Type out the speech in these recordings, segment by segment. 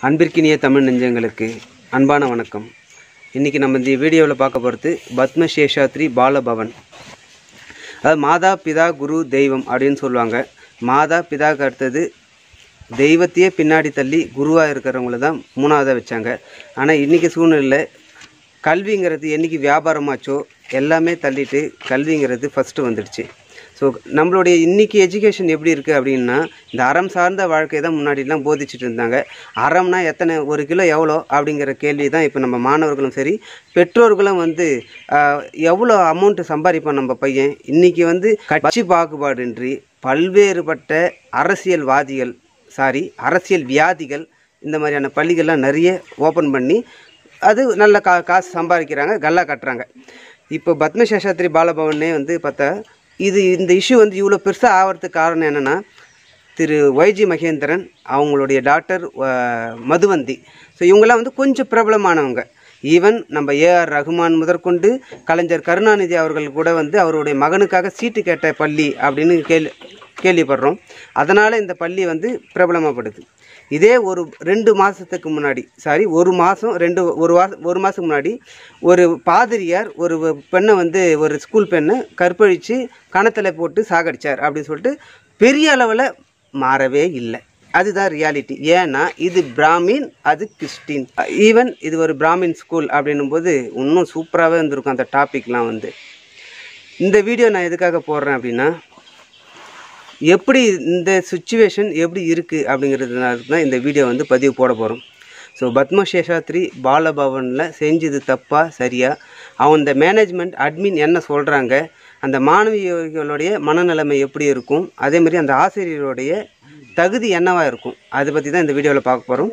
அன்பிற்கினிய தமிழ் நெஞ்சங்களுக்கு அன்பான வணக்கம் இன்றைக்கி நம்ம இந்த வீடியோவில் பார்க்க போகிறது பத்மசேஷாத்ரி பாலபவன் அதாவது மாதா பிதா குரு தெய்வம் அப்படின்னு சொல்லுவாங்க மாதா பிதாக்கு அடுத்தது தெய்வத்தையே பின்னாடி தள்ளி குருவாக இருக்கிறவங்கள தான் மூணாவதாக வச்சாங்க ஆனால் இன்றைக்கி சூழ்நிலையில் கல்விங்கிறது என்றைக்கு வியாபாரமாச்சோ எல்லாமே தள்ளிட்டு கல்விங்கிறது ஃபஸ்ட்டு வந்துடுச்சு ஸோ நம்மளுடைய இன்றைக்கி எஜுகேஷன் எப்படி இருக்குது அப்படின்னா இந்த அறம் சார்ந்த வாழ்க்கை தான் முன்னாடிலாம் போதிச்சுட்டு இருந்தாங்க அறம்னா எத்தனை ஒரு கிலோ எவ்வளோ அப்படிங்கிற கேள்வி தான் இப்போ நம்ம மாணவர்களும் சரி பெற்றோர்களும் வந்து ஆஹ், எவ்வளோ அமௌண்ட்டு சம்பாதிப்பான் நம்ம பையன் இன்றைக்கி வந்து கட்சி பாகுபாடின்றி பல்வேறுபட்ட அரசியல்வாதிகள் சாரி அரசியல் வியாதிகள் இந்த மாதிரியான பள்ளிகள்லாம் நிறைய ஓப்பன் பண்ணி அது நல்ல கா காசு சம்பாதிக்கிறாங்க கல்லா கட்டுறாங்க இப்போ பத்மசேஷாத்ரி பாலபவனே வந்து பார்த்தா இது இந்த இஷ்யூ வந்து இவ்வளோ பெருசாக ஆகிறதுக்கு காரணம் என்னென்னா திரு ஒய்ஜி மகேந்திரன் அவங்களுடைய டாக்டர் மதுவந்தி ஸோ இவங்கெல்லாம் வந்து கொஞ்சம் பிரபலமானவங்க ஈவன் நம்ம ஏஆர் ரகுமான் முதற்கொண்டு கலைஞர் கருணாநிதி அவர்கள் கூட வந்து அவருடைய மகனுக்காக சீட்டு கேட்ட பள்ளி அப்படின்னு கேள்வி கேள்விப்படுறோம் அதனால் இந்த பள்ளி வந்து பிரபலமாகப்படுது இதே ஒரு ரெண்டு மாதத்துக்கு முன்னாடி சாரி ஒரு மாதம் ரெண்டு ஒரு வாரம் ஒரு மாதத்துக்கு முன்னாடி ஒரு பாதிரியார் ஒரு பெண்ணை வந்து ஒரு ஸ்கூல் பெண்ணை கற்பழித்து கணத்தில் போட்டு சாகடிச்சார் அப்படின்னு சொல்லிட்டு பெரிய அளவில் மாறவே இல்லை அதுதான் ரியாலிட்டி ஏன்னா இது பிராமின் அது கிறிஸ்டின் ஈவன் இது ஒரு பிராமின் ஸ்கூல் அப்படின்னும் போது இன்னும் சூப்பராகவே இருந்திருக்கும் அந்த டாபிக்லாம் வந்து இந்த வீடியோ நான் எதுக்காக போடுறேன் அப்படின்னா எப்படி இந்த சுச்சுவேஷன் எப்படி இருக்குது அப்படிங்கிறதுனால தான் இந்த வீடியோ வந்து பதிவு போட போகிறோம் ஸோ பத்மசேஷாத்ரி பாலபவனில் செஞ்சது தப்பா சரியா அவன் இந்த மேனேஜ்மெண்ட் அட்மின் என்ன சொல்கிறாங்க அந்த மாணவிகளுடைய மனநிலைமை எப்படி இருக்கும் அதே மாதிரி அந்த ஆசிரியருடைய தகுதி என்னவா இருக்கும் அதை பற்றி தான் இந்த வீடியோவில் பார்க்க போகிறோம்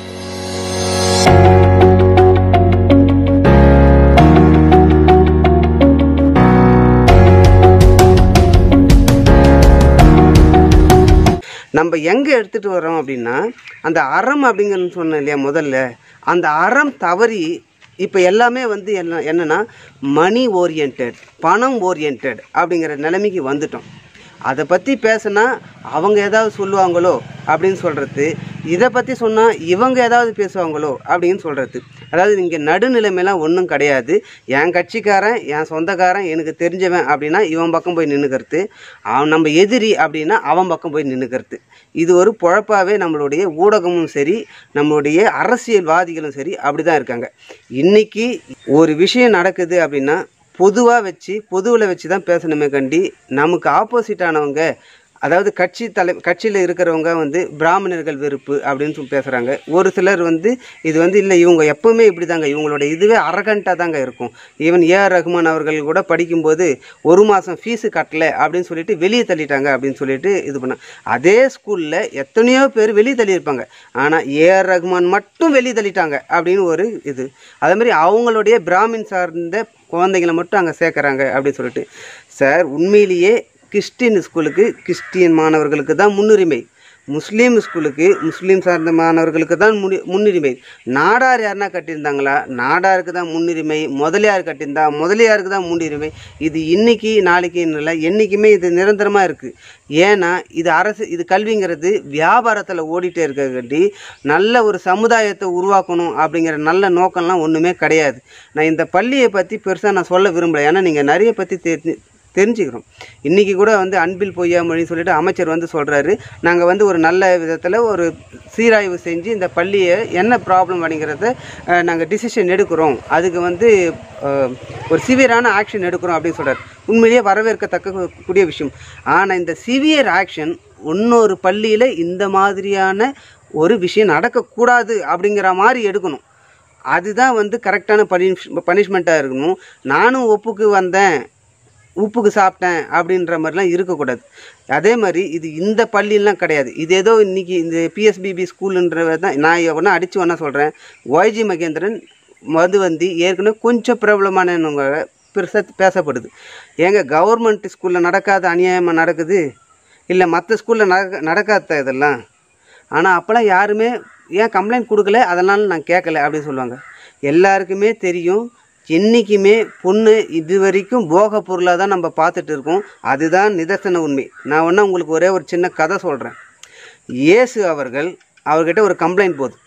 நம்ம எங்கே எடுத்துகிட்டு வரோம் அப்படின்னா அந்த அறம் அப்படிங்கிறது சொன்னேன் இல்லையா முதல்ல அந்த அறம் தவறி இப்போ எல்லாமே வந்து என்ன என்னென்னா மணி ஓரியன்ட் பணம் ஓரியன்ட் அப்படிங்கிற நிலைமைக்கு வந்துட்டோம் அதை பற்றி பேசுனா அவங்க ஏதாவது சொல்லுவாங்களோ அப்படின்னு சொல்கிறது இதை பற்றி சொன்னால் இவங்க ஏதாவது பேசுவாங்களோ அப்படின்னு சொல்கிறது அதாவது இங்கே நடுநிலைமைலாம் ஒன்றும் கிடையாது என் கட்சிக்காரன் என் சொந்தக்காரன் எனக்கு தெரிஞ்சவன் அப்படின்னா இவன் பக்கம் போய் நின்றுக்கிறது அவன் நம்ம எதிரி அப்படின்னா அவன் பக்கம் போய் நின்றுக்கிறது இது ஒரு பொழப்பாகவே நம்மளுடைய ஊடகமும் சரி நம்மளுடைய அரசியல்வாதிகளும் சரி அப்படி தான் இருக்காங்க இன்றைக்கி ஒரு விஷயம் நடக்குது அப்படின்னா பொதுவாக வச்சு பொதுவில் வச்சு தான் பேசணுமே கண்டி நமக்கு ஆப்போசிட்டானவங்க அதாவது கட்சி தலை கட்சியில் இருக்கிறவங்க வந்து பிராமணர்கள் வெறுப்பு அப்படின்னு சொல்லி பேசுகிறாங்க ஒரு சிலர் வந்து இது வந்து இல்லை இவங்க எப்பவுமே இப்படி தாங்க இவங்களோட இதுவே அரகண்ட்டாக தாங்க இருக்கும் ஈவன் ஏஆர் ரஹ்மான் அவர்கள் கூட படிக்கும்போது ஒரு மாதம் ஃபீஸு கட்டலை அப்படின்னு சொல்லிட்டு வெளியே தள்ளிட்டாங்க அப்படின்னு சொல்லிட்டு இது பண்ண அதே ஸ்கூலில் எத்தனையோ பேர் வெளியே தள்ளியிருப்பாங்க ஆனால் ஏஆர் ரஹ்மான் மட்டும் வெளியே தள்ளிட்டாங்க அப்படின்னு ஒரு இது அதே மாதிரி அவங்களுடைய பிராமின் சார்ந்த குழந்தைங்களை மட்டும் அங்கே சேர்க்குறாங்க அப்படின்னு சொல்லிட்டு சார் உண்மையிலேயே கிறிஸ்டின் ஸ்கூலுக்கு கிறிஸ்டியன் மாணவர்களுக்கு தான் முன்னுரிமை முஸ்லீம் ஸ்கூலுக்கு முஸ்லீம் சார்ந்த மாணவர்களுக்கு தான் முன்னி முன்னுரிமை நாடார் யாருன்னா கட்டியிருந்தாங்களா நாடாருக்கு தான் முன்னுரிமை முதலியார் கட்டியிருந்தா முதலியாருக்கு தான் முன்னுரிமை இது இன்னைக்கு நாளைக்குன்னு இல்லை என்றைக்குமே இது நிரந்தரமாக இருக்குது ஏன்னா இது அரசு இது கல்விங்கிறது வியாபாரத்தில் ஓடிட்டே இருக்கக்காண்டி நல்ல ஒரு சமுதாயத்தை உருவாக்கணும் அப்படிங்கிற நல்ல நோக்கம்லாம் ஒன்றுமே கிடையாது நான் இந்த பள்ளியை பற்றி பெருசாக நான் சொல்ல விரும்பலை ஏன்னா நீங்கள் நிறைய பற்றி தெரிஞ்சு தெரிஞ்சுக்கிறோம் இன்றைக்கி கூட வந்து அன்பில் பொய்யா மொழின்னு சொல்லிட்டு அமைச்சர் வந்து சொல்கிறாரு நாங்கள் வந்து ஒரு நல்ல விதத்தில் ஒரு சீராய்வு செஞ்சு இந்த பள்ளியை என்ன ப்ராப்ளம் அப்படிங்கிறத நாங்கள் டிசிஷன் எடுக்கிறோம் அதுக்கு வந்து அஹ், ஒரு சிவியரான ஆக்ஷன் எடுக்கிறோம் அப்படின்னு சொல்கிறார் உண்மையிலேயே வரவேற்கத்தக்க கூடிய விஷயம் ஆனால் இந்த சிவியர் ஆக்ஷன் இன்னொரு பள்ளியில் இந்த மாதிரியான ஒரு விஷயம் நடக்கக்கூடாது அப்படிங்கிற மாதிரி எடுக்கணும் அதுதான் வந்து கரெக்டான பனிஷ் பனிஷ்மெண்ட்டாக இருக்கணும் நானும் ஒப்புக்கு வந்தேன் உப்புக்கு சாப்பிட்டேன் அப்படின்ற மாதிரிலாம் இருக்கக்கூடாது அதே மாதிரி இது இந்த பள்ளியெல்லாம் கிடையாது இது ஏதோ இன்னைக்கு இந்த பிஎஸ்பிபி ஸ்கூலுன்ற தான் நான் ஒன்றா அடித்து ஒன்றா சொல்கிறேன் ஒய்ஜி மகேந்திரன் மதுவந்தி ஏற்கனவே கொஞ்சம் பிரபலமானவங்க பெருசாக பேசப்படுது ஏங்க கவர்மெண்ட் ஸ்கூலில் நடக்காத அநியாயமாக நடக்குது இல்லை மற்ற ஸ்கூலில் நடக்க நடக்காத இதெல்லாம் ஆனால் அப்போல்லாம் யாருமே ஏன் கம்ப்ளைண்ட் கொடுக்கல அதனால நான் கேட்கல அப்படின்னு சொல்லுவாங்க எல்லாருக்குமே தெரியும் என்றைக்குமே பொண்ணு இது வரைக்கும் போக பொருளாக தான் நம்ம பார்த்துட்டு இருக்கோம் அதுதான் நிதர்சன உண்மை நான் ஒன்றா உங்களுக்கு ஒரே ஒரு சின்ன கதை சொல்கிறேன் இயேசு அவர்கள் அவர்கிட்ட ஒரு கம்ப்ளைண்ட் போகுது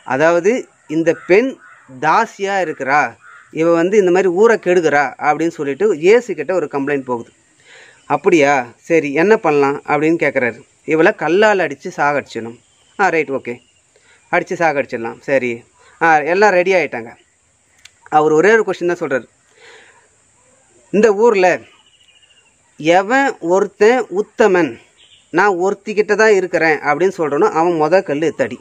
அதாவது இந்த பெண் தாசியாக இருக்கிறா இவ வந்து இந்த மாதிரி ஊரை கெடுக்கிறா அப்படின்னு சொல்லிட்டு ஏசு கிட்ட ஒரு கம்ப்ளைண்ட் போகுது அப்படியா சரி என்ன பண்ணலாம் அப்படின்னு கேட்குறாரு இவளை கல்லால் அடித்து சாகடிச்சிடணும் ஆ ரைட் ஓகே அடித்து சாகடிச்சிடலாம் சரி ஆ எல்லாம் ரெடி ஆகிட்டாங்க அவர் ஒரே ஒரு கொஸ்டின் தான் சொல்கிறார் இந்த ஊரில் எவன் ஒருத்தன் உத்தமன் நான் ஒருத்திக்கிட்ட தான் இருக்கிறேன் அப்படின்னு சொல்கிறனோ அவன் முத கல் தடி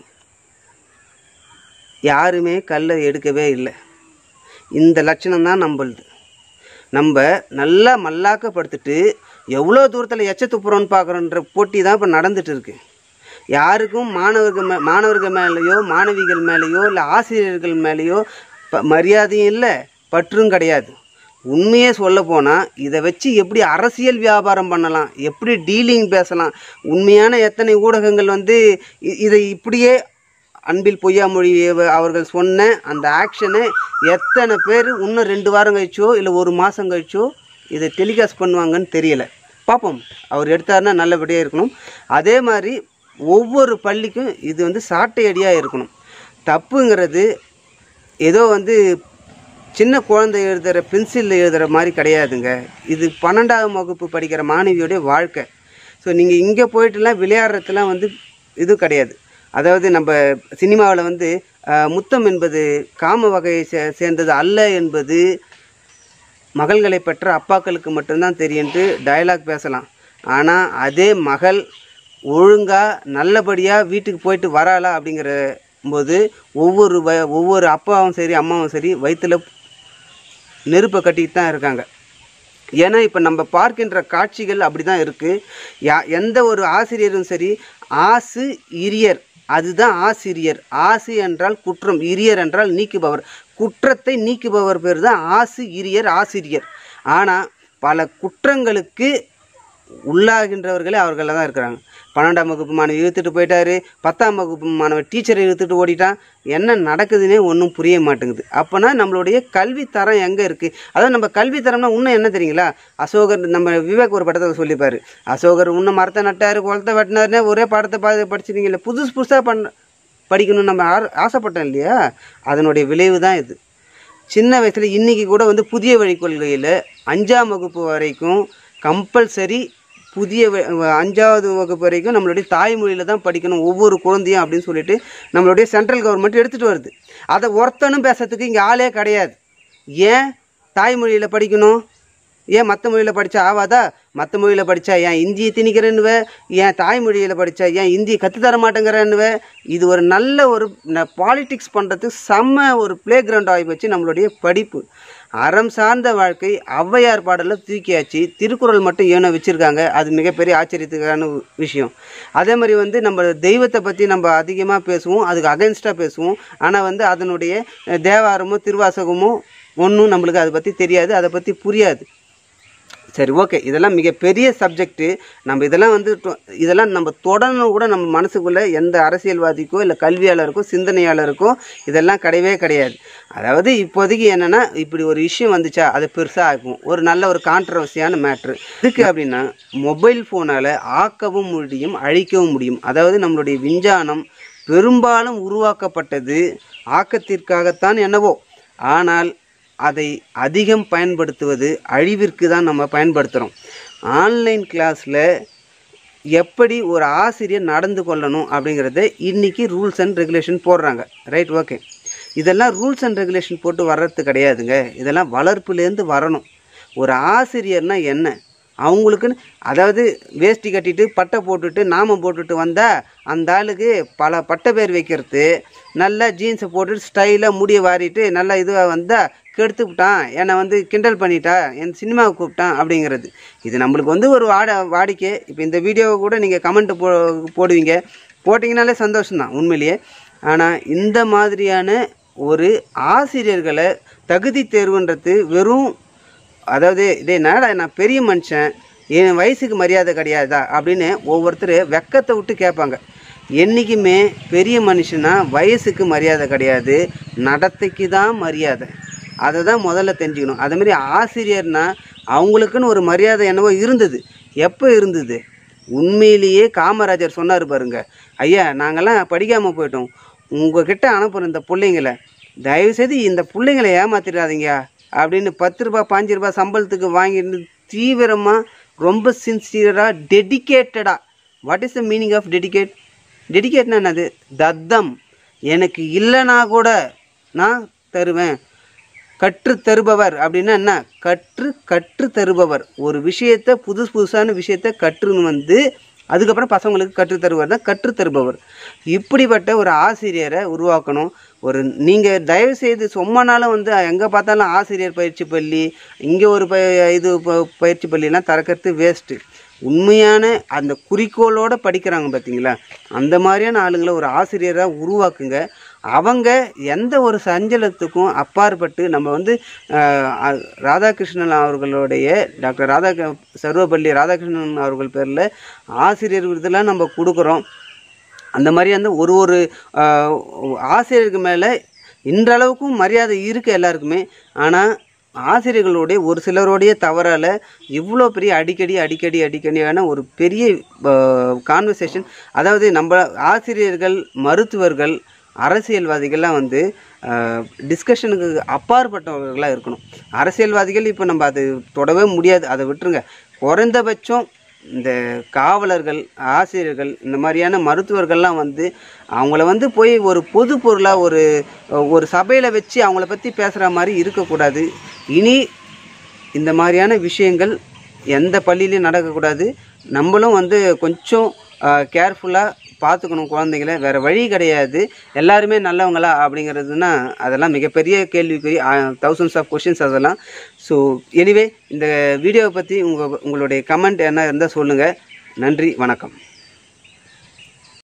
யாருமே கல்லை எடுக்கவே இல்லை இந்த லட்சணம் தான் நம்மளுது நம்ம நல்லா மல்லாக்கப்படுத்திட்டு எவ்வளோ தூரத்தில் எச்ச துப்புறோன்னு பார்க்குறோன்ற போட்டி தான் இப்போ நடந்துட்டு இருக்கு யாருக்கும் மாணவர்கள் மே மாணவர்கள் மேலேயோ மாணவிகள் மேலேயோ இல்லை ஆசிரியர்கள் மேலேயோ ப மரியாதையும் இல்லை பற்றும் கிடையாது உண்மையே சொல்ல போனால் இதை வச்சு எப்படி அரசியல் வியாபாரம் பண்ணலாம் எப்படி டீலிங் பேசலாம் உண்மையான எத்தனை ஊடகங்கள் வந்து இ- இதை இப்படியே அன்பில் பொய்யாமொழி அவர்கள் சொன்ன அந்த ஆக்ஷனை எத்தனை பேர் இன்னும் ரெண்டு வாரம் கழிச்சோ இல்லை ஒரு மாதம் கழிச்சோ இதை டெலிகாஸ்ட் பண்ணுவாங்கன்னு தெரியல பார்ப்போம் அவர் எடுத்தாருன்னா நல்லபடியாக இருக்கணும் அதே மாதிரி ஒவ்வொரு பள்ளிக்கும் இது வந்து சாட்டை அடியாக இருக்கணும் தப்புங்கிறது ஏதோ வந்து சின்ன குழந்தை எழுதுகிற பென்சிலில் எழுதுகிற மாதிரி கிடையாதுங்க இது பன்னெண்டாம் வகுப்பு படிக்கிற மாணவியோடைய வாழ்க்கை ஸோ நீங்கள் இங்கே போயிட்டுலாம் விளையாடுறதுலாம் வந்து இது கிடையாது அதாவது நம்ம சினிமாவில் வந்து அஹ், முத்தம் என்பது காம வகையை சே சேர்ந்தது அல்ல என்பது மகள்களை பெற்ற அப்பாக்களுக்கு மட்டும்தான் தெரியும்ட்டு டயலாக் பேசலாம் ஆனால் அதே மகள் ஒழுங்காக நல்லபடியாக வீட்டுக்கு போயிட்டு வராளா அப்படிங்கிற போது ஒவ்வொரு வ ஒவ்வொரு அப்பாவும் சரி அம்மாவும் சரி வயிற்றுல நெருப்பை கட்டிட்டு தான் இருக்காங்க ஏன்னா இப்போ நம்ம பார்க்கின்ற காட்சிகள் அப்படி தான் இருக்குது யா எந்த ஒரு ஆசிரியரும் சரி ஆசு இரியர் அதுதான் ஆசிரியர் ஆசு என்றால் குற்றம் இரியர் என்றால் நீக்குபவர் குற்றத்தை நீக்குபவர் பேர் தான் ஆசு இரியர் ஆசிரியர் ஆனால் பல குற்றங்களுக்கு உள்ளாகின்றவர்களே அவர்களில் தான் இருக்கிறாங்க பன்னெண்டாம் வகுப்பு மாணவி இழுத்துட்டு போயிட்டாரு பத்தாம் வகுப்பு மாணவன் டீச்சரை இழுத்துட்டு ஓடிட்டான் என்ன நடக்குதுன்னே ஒன்றும் புரிய மாட்டேங்குது அப்போனா நம்மளுடைய கல்வி தரம் எங்கே இருக்குது அதாவது நம்ம கல்வி தரம்னா இன்னும் என்ன தெரியுங்களா அசோகர் நம்ம விவேக் ஒரு படத்தை சொல்லிப்பாரு அசோகர் இன்னும் மரத்தை நட்டாரு குளத்தை வெட்டினாருனே ஒரே பாடத்தை பா படிச்சிருக்கீங்களே புதுசு புதுசாக பண்ண படிக்கணும்னு நம்ம ஆ ஆசைப்பட்டோம் இல்லையா அதனுடைய விளைவு தான் இது சின்ன வயசில் இன்றைக்கி கூட வந்து புதிய வழி கொள்கையில் அஞ்சாம் வகுப்பு வரைக்கும் கம்பல்சரி புதிய வ- வ- அஞ்சாவது வகுப்பு வரைக்கும் நம்மளுடைய தாய்மொழியில் தான் படிக்கணும் ஒவ்வொரு குழந்தையும் அப்படின்னு சொல்லிட்டு நம்மளுடைய சென்ட்ரல் கவர்மெண்ட் எடுத்துகிட்டு வருது அதை ஒருத்தனும் பேசுறதுக்கு இங்கே ஆளே கிடையாது ஏன் தாய்மொழியில் படிக்கணும் ஏன் மற்ற மொழியில் படித்தா ஆவாதா மற்ற மொழியில் படித்தா ஏன் இந்தியை திணிக்கிறேன்னுவ ஏன் தாய்மொழியில் படித்தா ஏன் இந்தியை கற்றுத்தர மாட்டேங்கிறேன்னுவ இது ஒரு நல்ல ஒரு பாலிடிக்ஸ் பண்ணுறதுக்கு செம்ம ஒரு ப்ளே கிரவுண்ட் ஆகி வச்சு நம்மளுடைய படிப்பு அறம் சார்ந்த வாழ்க்கை ஔவையார் பாடலில் தூக்கியாச்சு திருக்குறள் மட்டும் ஏனோ வச்சுருக்காங்க அது மிகப்பெரிய ஆச்சரியத்துக்கான ஒரு விஷயம் அதே மாதிரி வந்து நம்ம தெய்வத்தை பற்றி நம்ம அதிகமாக பேசுவோம் அதுக்கு அகைன்ஸ்டாக பேசுவோம் ஆனால் வந்து அதனுடைய அஹ், தேவாரமோ திருவாசகமோ ஒன்றும் நம்மளுக்கு அதை பற்றி தெரியாது அதை பற்றி புரியாது சரி ஓகே இதெல்லாம் மிகப்பெரிய சப்ஜெக்ட்டு நம்ம இதெல்லாம் வந்து தொ- இதெல்லாம் நம்ம தொடரணும் கூட நம்ம மனசுக்குள்ளே எந்த அரசியல்வாதிக்கோ இல்லை கல்வியாளருக்கோ சிந்தனையாளருக்கோ இதெல்லாம் கிடையவே கிடையாது அதாவது இப்போதைக்கு என்னென்னா இப்படி ஒரு விஷயம் வந்துச்சா அது பெருசாக ஆகும் ஒரு நல்ல ஒரு கான்ட்ரவர்சியான மேட்ரு இதுக்கு அப்படின்னா மொபைல் ஃபோனால் ஆக்கவும் முடியும் அழிக்கவும் முடியும் அதாவது நம்மளுடைய விஞ்ஞானம் பெரும்பாலும் உருவாக்கப்பட்டது ஆக்கத்திற்காகத்தான் என்னவோ ஆனால் அதை அதிகம் பயன்படுத்துவது அழிவிற்கு தான் நம்ம பயன்படுத்துகிறோம் ஆன்லைன் கிளாஸில் எப்படி ஒரு ஆசிரியர் நடந்து கொள்ளணும் அப்படிங்கிறத இன்றைக்கி ரூல்ஸ் அண்ட் ரெகுலேஷன் போடுறாங்க ரைட் ஓகே இதெல்லாம் ரூல்ஸ் அண்ட் ரெகுலேஷன் போட்டு வர்றது கிடையாதுங்க இதெல்லாம் வளர்ப்புலேருந்து வரணும் ஒரு ஆசிரியர்னா என்ன அவங்களுக்குன்னு அதாவது வேஷ்டி கட்டிட்டு பட்டை போட்டுட்டு நாமம் போட்டுட்டு வந்தால் அந்த ஆளுக்கு பல பட்டை பேர் வைக்கிறது நல்லா ஜீன்ஸை போட்டுட்டு ஸ்டைலாக முடிய வாரிட்டு நல்லா இதுவாக வந்தால் கெடுத்து விட்டான் என்னை வந்து கிண்டல் பண்ணிட்டா என் சினிமாவுக்கு கூப்பிட்டான் அப்படிங்கிறது இது நம்மளுக்கு வந்து ஒரு வாட வாடிக்கை இப்போ இந்த வீடியோவை கூட நீங்கள் கமெண்ட் போ போடுவீங்க போட்டிங்கனாலே சந்தோஷம்தான் உண்மையிலேயே ஆனால் இந்த மாதிரியான ஒரு ஆசிரியர்களை தகுதி தேர்வுன்றது வெறும் அதாவது இதே என்னடா நான் பெரிய மனுஷன் என் வயசுக்கு மரியாதை கிடையாதா அப்படின்னு ஒவ்வொருத்தர் வெக்கத்தை விட்டு கேட்பாங்க என்றைக்குமே பெரிய மனுஷனா வயசுக்கு மரியாதை கிடையாது நடத்தைக்கு தான் மரியாதை அதை தான் முதல்ல தெரிஞ்சுக்கணும் அதே மாதிரி ஆசிரியர்னா அவங்களுக்குன்னு ஒரு மரியாதை என்னவோ இருந்தது எப்போ இருந்தது உண்மையிலேயே காமராஜர் சொன்னார் பாருங்க ஐயா நாங்கள்லாம் படிக்காமல் போயிட்டோம் உங்ககிட்ட அனுப்புகிற இந்த பிள்ளைங்கள தயவுசெய்து இந்த பிள்ளைங்களை ஏமாத்திடாதீங்க அப்படின்னு பத்து ரூபா பாஞ்சு ரூபா சம்பளத்துக்கு வாங்கிட்டு தீவிரமாக ரொம்ப சின்சியராக டெடிக்கேட்டடாக what is the meaning of dedicate டெடிகேட்னா என்னது தத்தம் எனக்கு இல்லைனா கூட நான் தருவேன் கற்று தருபவர் அப்படின்னா என்ன கற்று கற்று தருபவர் ஒரு விஷயத்தை புதுசு புதுசான விஷயத்தை கற்றுன்னு வந்து அதுக்கப்புறம் பசங்களுக்கு கற்றுத் தருவர் தான் கற்றுத் தருபவர் இப்படிப்பட்ட ஒரு ஆசிரியரை உருவாக்கணும் ஒரு நீங்கள் தயவு செய்து சும்மானாலும் வந்து எங்கே பார்த்தாலும் ஆசிரியர் பயிற்சி பள்ளி இங்கே ஒரு ப இது ப- பயிற்சி பள்ளிலாம் திறக்கிறது வேஸ்ட்டு உண்மையான அந்த குறிக்கோளோடு படிக்கிறாங்க பார்த்தீங்களா அந்த மாதிரியான ஆளுங்களை ஒரு ஆசிரியராக உருவாக்குங்க அவங்க எந்த ஒரு சஞ்சலத்துக்கும் அப்பாற்பட்டு நம்ம வந்து ஆஹ், அ- ராதாகிருஷ்ணன் அவர்களுடைய டாக்டர் ராதா சர்வப்பள்ளி ராதாகிருஷ்ணன் அவர்கள் பேரில் ஆசிரியர் விருதெல்லாம் நம்ம கொடுக்குறோம் அந்த மாதிரி வந்து ஒரு ஒரு ஆஹ், ஆசிரியருக்கு மேலே இன்றளவுக்கும் மரியாதை இருக்குது எல்லாருக்குமே ஆனால் ஆசிரியர்களுடைய ஒரு சிலருடைய தவறால் இவ்வளோ பெரிய அடிக்கடி அடிக்கடி அடிக்கடியான ஒரு பெரிய கான்வர்சேஷன் அதாவது நம்ம ஆசிரியர்கள் மருத்துவர்கள் அரசியல்வாதிகள்லாம் வந்து டிஸ்கஷனுக்கு அப்பாற்பட்டவர்களாக இருக்கணும் அரசியல்வாதிகள் இப்போ நம்ம அது தொடவே முடியாது அதை விட்டுருங்க குறைந்தபட்சம் இந்த காவலர்கள் ஆசிரியர்கள் இந்த மாதிரியான மருத்துவர்கள்லாம் வந்து அவங்கள வந்து போய் ஒரு பொது பொருளாக ஒரு ஒரு சபையில் வச்சு அவங்கள பற்றி பேசுகிற மாதிரி இருக்கக்கூடாது இனி இந்த மாதிரியான விஷயங்கள் எந்த பள்ளியிலையும் நடக்கக்கூடாது நம்மளும் வந்து கொஞ்சம் கேர்ஃபுல்லாக பார்த்துக்கணும் குழந்தைங்கள வேறு வழி கிடையாது எல்லாருமே நல்லவங்களா அப்படிங்கிறதுனா அதெல்லாம் மிகப்பெரிய கேள்விக்குறி தௌசண்ட்ஸ் ஆஃப் கொஷின்ஸ் அதெல்லாம் ஸோ எனிவே இந்த வீடியோவை பற்றி உங்கள் உங்களுடைய கமெண்ட் என்ன இருந்தால் சொல்லுங்கள் நன்றி வணக்கம்